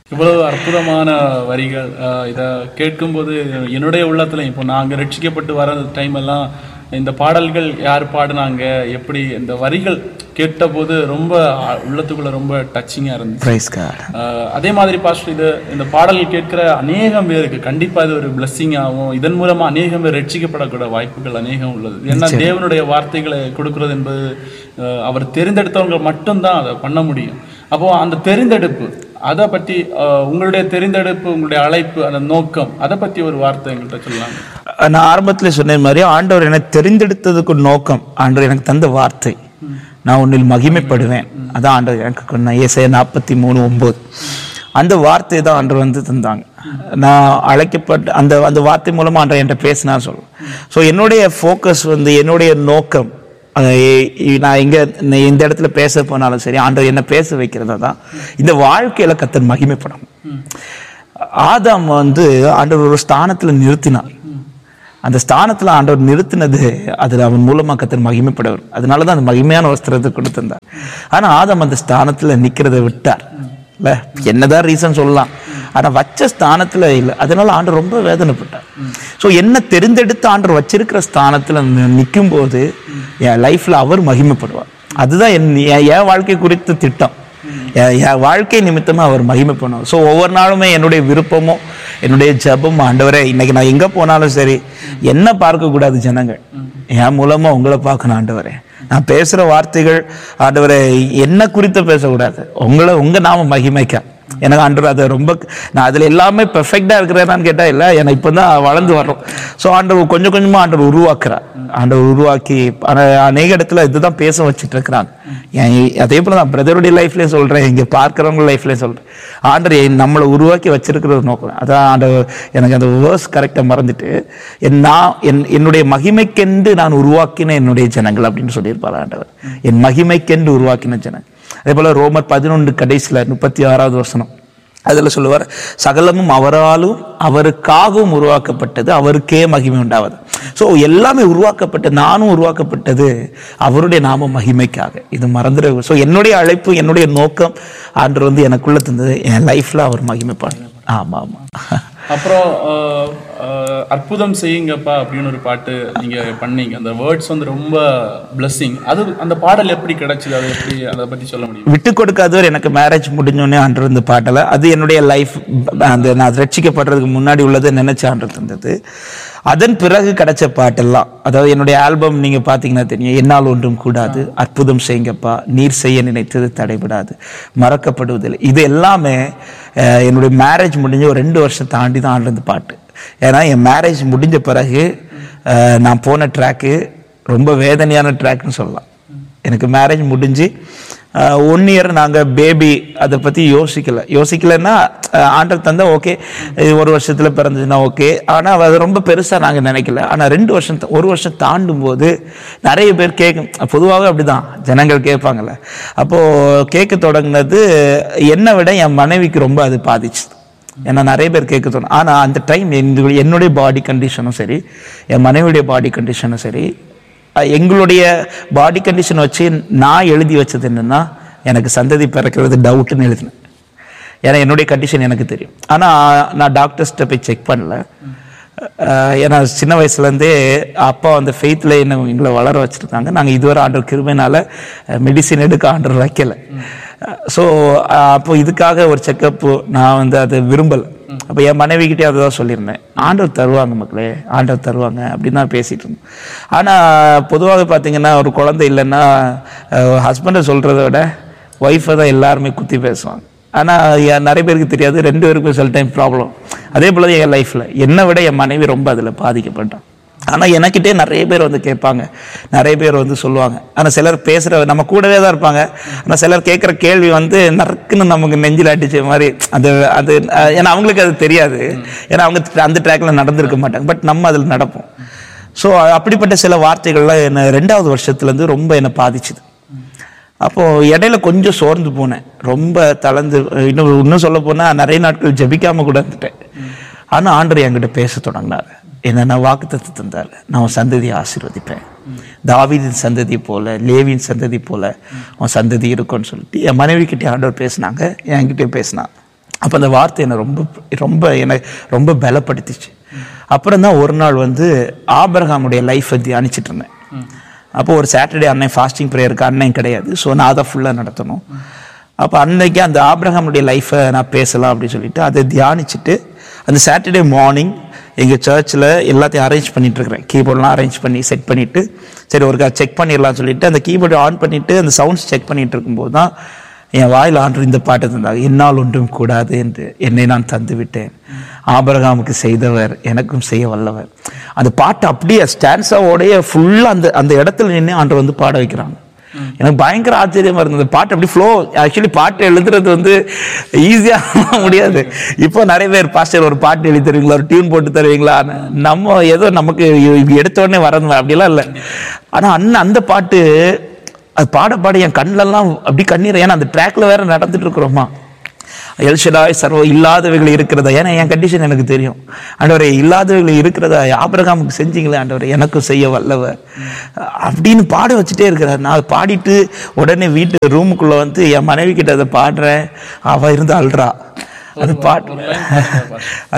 இவ்வளவு அற்புதமான வரிகள் அஹ், இத கேட்கும்போது என்னுடைய உள்ளத்துல இப்போ நாங்க ரட்சிக்கப்பட்டு வர டைம் எல்லாம் இந்த பாடல்கள் யார் பாடினாங்க எப்படி இந்த வரிகள் கேட்டபோது ரொம்ப அ- உள்ளத்துக்குள்ள ரொம்ப டச்சிங்கா இருந்துச்சு பிரைஸ் காட் அஹ், அதே மாதிரி பாஸ்டர் இது இந்த பாடல் கேட்கிற அநேகம் பேருக்கு கண்டிப்பா இது ஒரு blessing ஆகும் இதன் மூலமா அநேகம் பேர் ரட்சிக்கப்படக்கூட வாய்ப்புகள் அநேகம் உள்ளது ஏன்னா தேவனுடைய வார்த்தைகளை கொடுக்கிறது என்பது அஹ், அவர் தெரிந்தெடுத்தவங்க மட்டும்தான் அதை பண்ண முடியும் அப்போ அந்த தெரிந்தெடுப்பு அதை பத்தி அஹ், உங்களுடைய தெரிந்தெடுப்பு உங்களுடைய அழைப்பு அந்த நோக்கம் அதை பத்தி ஒரு வார்த்தை எங்கள்கிட்ட சொல்லலாம் நான் ஆரம்பத்தில் சொன்ன மாதிரி ஆண்டவர் என்னை தெரிந்தெடுத்ததுக்கு நோக்கம் ஆண்டவர் எனக்கு தந்த வார்த்தை நான் உன்னில் மகிமைப்படுவேன் அதான் ஆண்டவர் எனக்கு கொண்ட ஏசைய நாற்பத்தி மூணு ஒம்பது அந்த வார்த்தை தான் ஆண்டவர் வந்து தந்தாங்க நான் அழைக்கப்பட்ட அந்த அந்த வார்த்தை மூலமா ஆண்டவர் என்கிட்ட பேசினா சொல்லுவேன் ஸோ என்னுடைய ஃபோக்கஸ் வந்து என்னுடைய நோக்கம் அஹ் இ- இ- நான் இங்க இந்த- இந்த இடத்துல பேச போனாலும் சரி ஆண்டவர் என்ன பேச வைக்கிறதா தான் இந்த வாழ்க்கையில கத்தன் மகிமைப்படும் ஆதாம் வந்து ஆண்டவர் ஒரு ஸ்தானத்துல நிறுத்தினார் அந்த ஸ்தானத்துல ஆண்டவர் நிறுத்தினது அதுல அவன் மூலமா கத்தர் மகிமைப்படவர் அதனாலதான் அந்த மகிமையான வஸ்திரத்தை கொடுத்திருந்தார் ஆனா ஆதாம் அந்த ஸ்தானத்துல நிக்கிறதை விட்டார் இல்ல என்னதான் ரீசன் சொல்லலாம் ஆனா வச்ச ஸ்தானத்துல இல்லை அதனால ஆண்டவர் ரொம்ப வேதனைப்பட்டார் ஸோ என்ன தெரிந்தெடுத்து ஆண்டவர் வச்சிருக்கிற ஸ்தானத்துல நிற்கும் போது என் லைஃப்ல அவர் மகிமைப்படுவார் அதுதான் என் என் என் வாழ்க்கை குறித்த திட்டம் என் என் வாழ்க்கை நிமித்தமா அவர் மகிமை பண்ணுவார் ஸோ ஒவ்வொரு நாளுமே என்னுடைய விருப்பமும் என்னுடைய ஜெபமும் ஆண்டவரே இன்னைக்கு நான் எங்க போனாலும் சரி என்ன பார்க்க கூடாது ஜனங்கள் என் மூலமா உங்களை பார்க்கணும் ஆண்டவரே நான் பேசுற வார்த்தைகள் ஆண்டவரே என்ன குறித்து பேசக்கூடாது உங்களை உங்க நாம மகிமைக்க எனக்கு ஆண்டவர் அதை ரொம்ப நான் அதுல எல்லாமே பெர்ஃபெக்டா இருக்கிறேனான்னு கேட்டா இல்ல எனக்கு இப்பதான் வளர்ந்து வர்றோம் ஸோ ஆண்டவர் கொஞ்சம் கொஞ்சமா ஆண்டவர் உருவாக்குறார் ஆண்டவர் உருவாக்கி ஆனா அநேக இடத்துல இதுதான் பேச வச்சுட்டு இருக்கிறாங்க என் அதே போல நான் பிரதருடைய லைஃப்லயும் சொல்றேன் இங்க பார்க்கிறவங்க லைஃப்லயும் சொல்றேன் ஆண்டவர் என் நம்மளை உருவாக்கி வச்சிருக்கிற ஒரு நோக்கம் அதான் ஆண்டவர் எனக்கு அந்த வேர்ஸ் கரெக்டா மறந்துட்டு என் நான் என் என்னுடைய மகிமைக்கென்று நான் உருவாக்கின என்னுடைய ஜனங்கள் அப்படின்னு சொல்லியிருப்பார் ஆண்டவர் என் மகிமைக்கென்று உருவாக்கின ஜனங்கள் அதே போல ரோமர் பதினொன்று கடைசியில முப்பத்தி ஆறாவது வசனம் அதுல சொல்லுவார் சகலமும் அவராலும் அவருக்காகவும் உருவாக்கப்பட்டது அவருக்கே மகிமை உண்டாவது ஸோ எல்லாமே உருவாக்கப்பட்ட நானும் உருவாக்கப்பட்டது அவருடைய நாம மகிமைக்காக இது மறந்துட ஸோ என்னுடைய அழைப்பு என்னுடைய நோக்கம் ஆண்டு வந்து எனக்குள்ள தந்தது என் லைஃப்ல அவர் மகிமைப்பாடு ஆமா ஆமா அப்புறம் அஹ், அஹ், அற்புதம் செய்யுங்கப்பா அப்படின்னு ஒரு பாட்டு நீங்க பண்ணீங்க அந்த வேர்ட்ஸ் வந்து ரொம்ப blessing அது அந்த பாடல் எப்படி கிடைச்சது அதை எப்படி அதை பத்தி சொல்ல முடியும் விட்டு கொடுக்காதவர் எனக்கு மேரேஜ் முடிஞ்சோடனே ஆண்டு இருந்த பாட்டல அது என்னுடைய லைஃப் அந்த நான் ரட்சிக்கப்படுறதுக்கு முன்னாடி உள்ளதை நினைச்சு ஆண்டு தந்தது அதன் பிறகு கிடைச்ச பாட்டெல்லாம் அதாவது என்னுடைய ஆல்பம் நீங்க பாத்தீங்கன்னா தெரியும் என்னால் ஒன்றும் கூடாது அற்புதம் செய்யுங்கப்பா நீர் செய்ய நினைத்தது தடைபடாது மறக்கப்படுவதில்லை இது எல்லாமே அஹ், என்னுடைய மேரேஜ் முடிஞ்ச ஒரு ரெண்டு வருஷம் தாண்டி தான் ஆண்டு இருந்த பாட்டு ஏன்னா என் மேரேஜ் முடிஞ்ச பிறகு அஹ், நான் போன ட்ராக்கு ரொம்ப வேதனையான ட்ராக்னு சொல்லலாம் எனக்கு மேரேஜ் முடிஞ்சு ஒன் இயர் நாங்கள் பேபி அதை பற்றி யோசிக்கல யோசிக்கலைன்னா அஹ், ஆண்டவர் தந்தா ஓகே இது ஒரு வருஷத்தில் பிறந்ததுன்னா ஓகே ஆனால் அது ரொம்ப பெருசாக நாங்கள் நினைக்கல ஆனால் ரெண்டு வருஷம் தா- ஒரு வருஷம் தாண்டும் போது நிறைய பேர் கேட்கும் பொதுவாகவே அப்படிதான் ஜனங்கள் கேட்பாங்கல்ல அப்போது கேட்க தொடங்கினது என்னை விட என் மனைவிக்கு ரொம்ப அது பாதிச்சுது ஏன்னா நிறைய பேர் கேட்க தோணும் ஆனால் அந்த டைம் என்னுடைய பாடி கண்டிஷனும் சரி என் மனைவியுடைய பாடி கண்டிஷனும் சரி அஹ் எங்களுடைய பாடி கண்டிஷன் வச்சு நான் எழுதி வச்சது என்னன்னா எனக்கு சந்ததி பிறக்கிறது டவுட்னு எழுதினேன் ஏன்னா என்னுடைய கண்டிஷன் எனக்கு தெரியும் ஆனால் நான் டாக்டர்ஸ்கிட்ட போய் செக் பண்ணல அஹ் ஏன்னா சின்ன வயசுலேருந்தே அப்பா அந்த ஃபெய்த்தில் என்ன எங்களை வளர வச்சுருக்காங்க நாங்கள் இதுவரை ஆண்டவர் கிருபைனால மெடிசின் எடுக்க ஆண்டவர் வைக்கல ஸோ அப்போ இதுக்காக ஒரு செக்கப்பு நான் வந்து அதை விரும்பலை அப்போ என் மனைவிக்கிட்டே அதை தான் சொல்லியிருந்தேன் ஆண்டவர் தருவாங்க மக்களே ஆண்டவர் தருவாங்க அப்படின்னு தான் பேசிட்டு இருந்தோம் ஆனால் பொதுவாக பார்த்தீங்கன்னா ஒரு குழந்தை இல்லைன்னா ஹஸ்பண்டை சொல்கிறத விட ஒய்ஃபை தான் எல்லாருமே குத்தி பேசுவாங்க ஆனால் நிறைய பேருக்கு தெரியாது ரெண்டு பேருக்கும் சில டைம் ப்ராப்ளம் அதே போல தான் என் லைஃப்பில் என்னை விட என் மனைவி ரொம்ப அதில் பாதிக்கப்பட்டான் ஆனால் எனக்கிட்டே நிறைய பேர் வந்து கேட்பாங்க நிறைய பேர் வந்து சொல்லுவாங்க ஆனால் சிலர் பேசுகிற நம்ம கூடவே தான் இருப்பாங்க ஆனால் சிலர் கேட்குற கேள்வி வந்து நறுக்குன்னு நமக்கு நெஞ்சில் அடிச்ச மாதிரி அது அது அஹ், ஏன்னா அவங்களுக்கு அது தெரியாது ஏன்னா அவங்க அந்த ட்ராக்ல நடந்திருக்க மாட்டாங்க பட் நம்ம அதில் நடப்போம் ஸோ அப்படிப்பட்ட சில வார்த்தைகள்லாம் என்னை ரெண்டாவது வருஷத்துலேருந்து ரொம்ப என்னை பாதிச்சுது அப்போ இடையில கொஞ்சம் சோர்ந்து போனேன் ரொம்ப தளர்ந்து இன்னும் இன்னும் சொல்ல போனா நிறைய நாட்கள் ஜெபிக்காம கூட இருந்துட்டேன் ஆனா ஆண்டவர் என்கிட்ட பேச தொடங்கினாரு என்ன நான் வாக்குத்தத்தை தந்தாரு நான் உன் சந்ததியை ஆசீர்வதிப்பேன் தாவீதின் சந்ததி போல லேவியின் சந்ததி போல உன் சந்ததி இருக்கும்னு சொல்லிட்டு என் மனைவி கிட்டே ஆண்டவர் பேசினாங்க என்கிட்டயும் பேசினான் அப்போ அந்த வார்த்தை என்னை ரொம்ப ரொம்ப எனக்கு ரொம்ப பலப்படுத்திச்சு அப்புறம் தான் ஒரு நாள் வந்து ஆபிரகாமுடைய லைஃப்பை தியானிச்சிட்டு இருந்தேன் அப்போ ஒரு சாட்டர்டே அன்னை ஃபாஸ்டிங் ப்ரேயருக்கு அன்னையும் கிடையாது ஸோ நான் அதை ஃபுல்லாக நடத்தணும் அப்போ அன்னைக்கு அந்த ஆபிரகாமுடைய லைஃப்பை நான் பேசலாம் அப்படின்னு சொல்லிட்டு அதை தியானிச்சுட்டு அந்த சாட்டர்டே மார்னிங் எங்கள் சர்ச்சில் எல்லாத்தையும் அரேஞ்ச் பண்ணிட்டு இருக்கிறேன் கீபோர்ட்லாம் அரேஞ்ச் பண்ணி செட் பண்ணிட்டு சரி ஒருக்கா செக் பண்ணிடலாம் சொல்லிட்டு அந்த கீபோர்டு ஆன் பண்ணிட்டு அந்த சவுண்ட்ஸ் செக் பண்ணிட்டு இருக்கும்போது தான் என் வாயில் ஆண்டு இந்த பாட்டு தந்தாங்க என்னால் ஒன்றும் கூடாது என்று என்னை நான் தந்து விட்டேன் ஆபரகாமுக்கு செய்தவர் எனக்கும் செய்ய வல்லவர் அந்த பாட்டு அப்படியே ஸ்டான்ஸாவோடைய ஃபுல்லாக அந்த அந்த இடத்துல நின்று ஆண்டு வந்து பாட வைக்கிறாங்க எனக்கு பயங்கர ஆச்சரியமா இருந்தது அந்த பாட்டு அப்படி ஃப்ளோ ஆக்சுவலி பாட்டு எழுதுறது வந்து ஈஸியாக முடியாது இப்போ நிறைய பேர் பாஸ்டர் ஒரு பாட்டு எழுதி தருவீங்களா ஒரு டியூன் போட்டு தருவீங்களா நம்ம ஏதோ நமக்கு எடுத்த உடனே வரது அப்படிலாம் இல்லை ஆனால் அண்ணன் அந்த பாட்டு அது பாட பாட என் கண்ணிலெல்லாம் அப்படி கண்ணீர் ஏன்னா அந்த ட்ராக்ல வேற நடந்துட்டு இருக்கிறோமா எல்ஷடாய் சர்வ இல்லாதவைகள் இருக்கிறதா ஏன்னா என் கண்டிஷன் எனக்கு தெரியும் ஆண்டவரே இல்லாதவைகள் இருக்கிறதா ஆபிரகாமுக்கு செஞ்சீங்களே ஆண்டவரே எனக்கும் செய்ய வல்லவர் அப்படின்னு பாட வச்சுட்டே இருக்கிறார் நான் அதை பாடிட்டு உடனே வீட்டு ரூமுக்குள்ள வந்து என் மனைவி கிட்ட அதை பாடுறேன் அவ இருந்து அழுறா அது பாட்டு